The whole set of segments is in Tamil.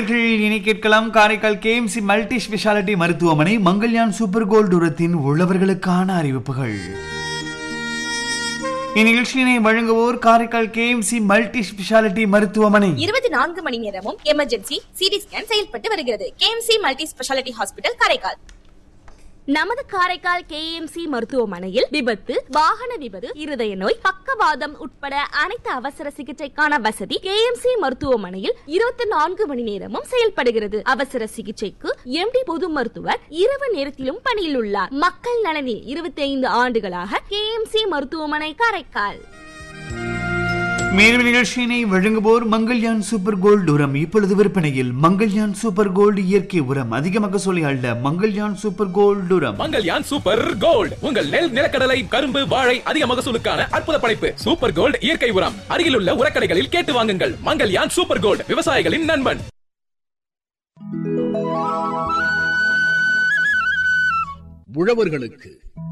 நேயர்கள் இனி கேட்கலாம் காரைக்கால் கேஎம்சி மல்டி ஸ்பெஷாலிட்டி மருத்துவமனை மங்கள்யான் சூப்பர் கோல்டு உரத்தின் உள்ளவர்களுக்கான அறிவிப்புகள் இந்நிகழ்ச்சியினை வழங்குவோர் காரைக்கால் கேஎம்சி மல்டி ஸ்பெஷாலிட்டி மருத்துவமனை இருபத்தி நான்கு மணி நேரமும் எமர்ஜென்சி சிடி ஸ்கேன் செயல்பட்டு வருகிறது KMC multi speciality hospital Karaikal நமது காரைக்கால் கேஎம்சி மருத்துவமனையில் விபத்து வாகன விபத்து இருதய நோய் பக்கவாதம் உட்பட அனைத்து அவசர சிகிச்சைக்கான வசதி கேஎம்சி மருத்துவமனையில் இருபத்தி நான்கு மணி நேரமும் செயல்படுகிறது அவசர சிகிச்சைக்கு எம்டி பொது மருத்துவர் இரவு நேரத்திலும் பணியில் உள்ளார் மக்கள் நலனில் இருபத்தி ஐந்து ஆண்டுகளாக கேஎம்சி மருத்துவமனை காரைக்கால் மேலும் நிகழ்ச்சியினை வழங்குவோர் மங்கள்யான் சூப்பர் கோல்டு உரம் இப்பொழுது விற்பனையில் மங்கள்யான் சூப்பர் கோல்டு இயற்கை உரம் அதிகமாக சொல்லி அல்ல மங்கள்யான் சூப்பர் கோல்டு உரம் மங்கல்யான் சூப்பர் கோல்ட் உங்கள் நெல் நிலக்கடலை கரும்பு வாழை அதிக மகசூலுக்கான அற்புத படைப்பு சூப்பர் கோல்ட் இயற்கை உரம் அருகிலுள்ள உரக்கடைகளில் கேட்டு வாங்குங்கள் மங்கல்யான் சூப்பர் கோல்ட் விவசாயிகளின் நண்பன் உழவர்களுக்கு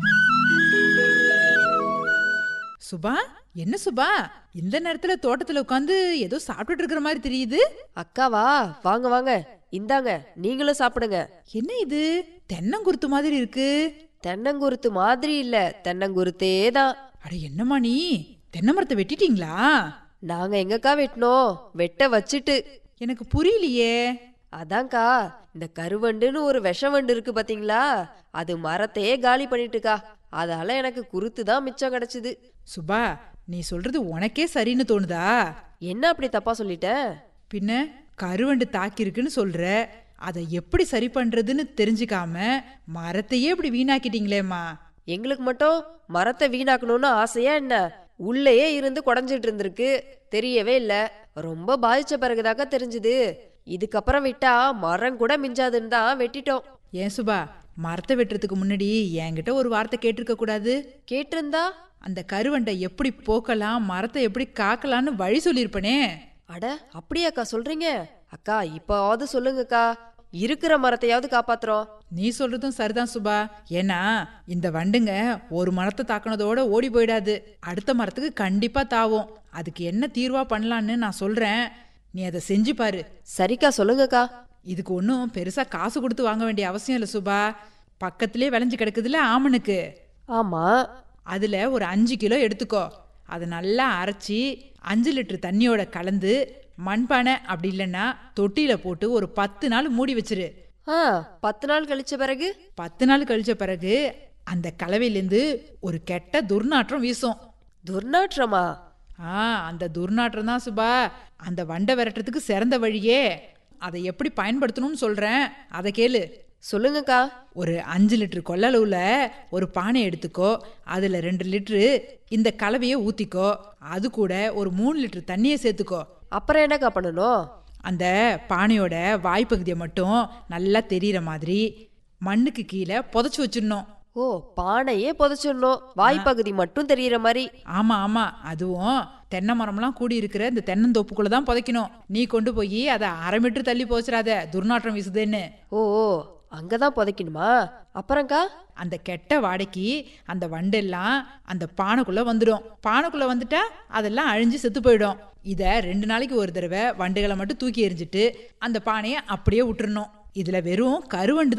சுபா என்ன சுபா இந்த நேரத்துல தோட்டத்துல உட்காந்து ஏதோ சாப்பிட்டுட்டு இருக்கிற மாதிரி தெரியுது அக்காவா வாங்க வாங்க இந்தாங்க நீங்களும் சாப்பிடுங்க என்ன இது தென்னங்குருத்து மாதிரி இருக்கு தென்னங்குருத்து மாதிரி இல்ல தென்னங்குருத்தே தான் அட என்னம்மா நீ தென்னை மரத்தை வெட்டிட்டீங்களா நாங்க எங்கக்கா வெட்டினோம் வெட்ட வச்சுட்டு எனக்கு புரியலையே அதான்க்கா இந்த கருவண்டுன்னு ஒரு விஷ வண்டு இருக்கு பாத்தீங்களா அது மரத்தையே காலி பண்ணிட்டுக்கா அதால எனக்கு குருத்து தான் மிச்சம் கிடைச்சது சுபா நீ சொல்றது உனக்கே சரின்னு தோணுதா என்ன அப்படி தப்பா சொல்லிட்டேன் பின்ன கருவண்டு தாக்கியிருக்குன்னு சொல்ற அதை எப்படி சரி பண்றதுன்னு தெரிஞ்சுக்காம மரத்தையே இப்படி வீணாக்கிட்டீங்களேம்மா எங்களுக்கு மட்டும் மரத்தை வீணாக்கணும்னு ஆசையா என்ன உள்ளேயே இருந்து குடஞ்சிட்டு இருந்திருக்கு தெரியவே இல்ல ரொம்ப பாதிச்ச பிறகுதாக்கா தெரிஞ்சுது இதுக்கப்புறம் விட்டா மரம் கூட மிஞ்சாதுன்னு தான் வெட்டிட்டோம் ஏன் சுபா மரத்தை வெட்டுறதுக்கு முன்னாடி என்கிட்ட ஒரு வார்த்தை கேட்டிருக்க கூடாது கேட்டிருந்தா அந்த கருவண்டை எப்படி போக்கலாம் மரத்தை எப்படி காக்கலான்னு வழி சொல்லியிருப்பனே அட அப்படியாக்கா சொல்றீங்க அக்கா இப்பவாவது சொல்லுங்கக்கா இருக்கிற மரத்தையாவது காப்பாத்துறோம் நீ சொல்றதும் சரிதான் சுபா ஏன்னா இந்த வண்டுங்க ஒரு மரத்தை தாக்குனதோட ஓடி போயிடாது அடுத்த மரத்துக்கு கண்டிப்பா தாவும் அதுக்கு என்ன தீர்வா பண்ணலான்னு நான் சொல்றேன் நீ அதை செஞ்சு பாரு சரிக்கா சொல்லுங்கக்கா இதுக்கு ஒன்றும் பெருசா காசு கொடுத்து வாங்க வேண்டிய அவசியம் இல்லை சுபா பக்கத்திலே விளைஞ்சு கிடக்குதுல ஆமனுக்கு ஆமா அதுல ஒரு அஞ்சு கிலோ எடுத்துக்கோ அதை நல்லா அரைச்சி அஞ்சு லிட்டர் தண்ணியோட கலந்து மண்பானை அப்படி இல்லைன்னா தொட்டியில போட்டு ஒரு பத்து நாள் மூடி வச்சிரு ஆ பத்து நாள் கழிச்ச பிறகு பத்து நாள் கழிச்ச பிறகு அந்த கலவையிலேருந்து ஒரு கெட்ட துர்நாற்றம் வீசும் துர்நாற்றமா ஆ அந்த துர்நாற்றம் தான் சுபா அந்த வண்டை விரட்டுறதுக்கு சிறந்த வழியே அதை எப்படி பயன்படுத்தணும்னு சொல்றேன் அதை கேளு சொல்லுங்கக்கா ஒரு அஞ்சு லிட்டர் கொள்ளளவுல ஒரு பானை எடுத்துக்கோ அதில் ரெண்டு லிட்டரு இந்த கலவையை ஊற்றிக்கோ அது கூட ஒரு மூணு லிட்டர் தண்ணியை சேர்த்துக்கோ அப்புறம் என்னக்கா பண்ணணும் அந்த பானையோட வாய்ப்பகுதியை மட்டும் நல்லா தெரியிற மாதிரி மண்ணுக்கு கீழே புதைச்சி வச்சிடணும் ஓ பானையே புதைச்சிடணும் வாய்ப்பகுதி மட்டும் தெரியற மாதிரி ஆமா ஆமா அதுவும் தென்னை மரம்லாம் கூடி இருக்கிற இந்த தென்னந்தோப்புக்குள்ள தான் புதைக்கணும் நீ கொண்டு போய் அதை அரை மீட்டர் தள்ளி போச்சிடாத துர்நாற்றம் வீசுதுன்னு ஓ ஓ அங்கதான் புதைக்கணுமா அப்புறம்க்கா அந்த கெட்ட வாடைக்கு அந்த வண்டெல்லாம் அந்த பானைக்குள்ள வந்துடும் பானைக்குள்ள வந்துட்டா அதெல்லாம் அழிஞ்சு செத்து போயிடும் இத ரெண்டு நாளைக்கு ஒரு தடவை வண்டுகளை மட்டும் தூக்கி எறிஞ்சிட்டு அந்த பானையை அப்படியே விட்டுறணும் இதுல வெறும் கருவண்டு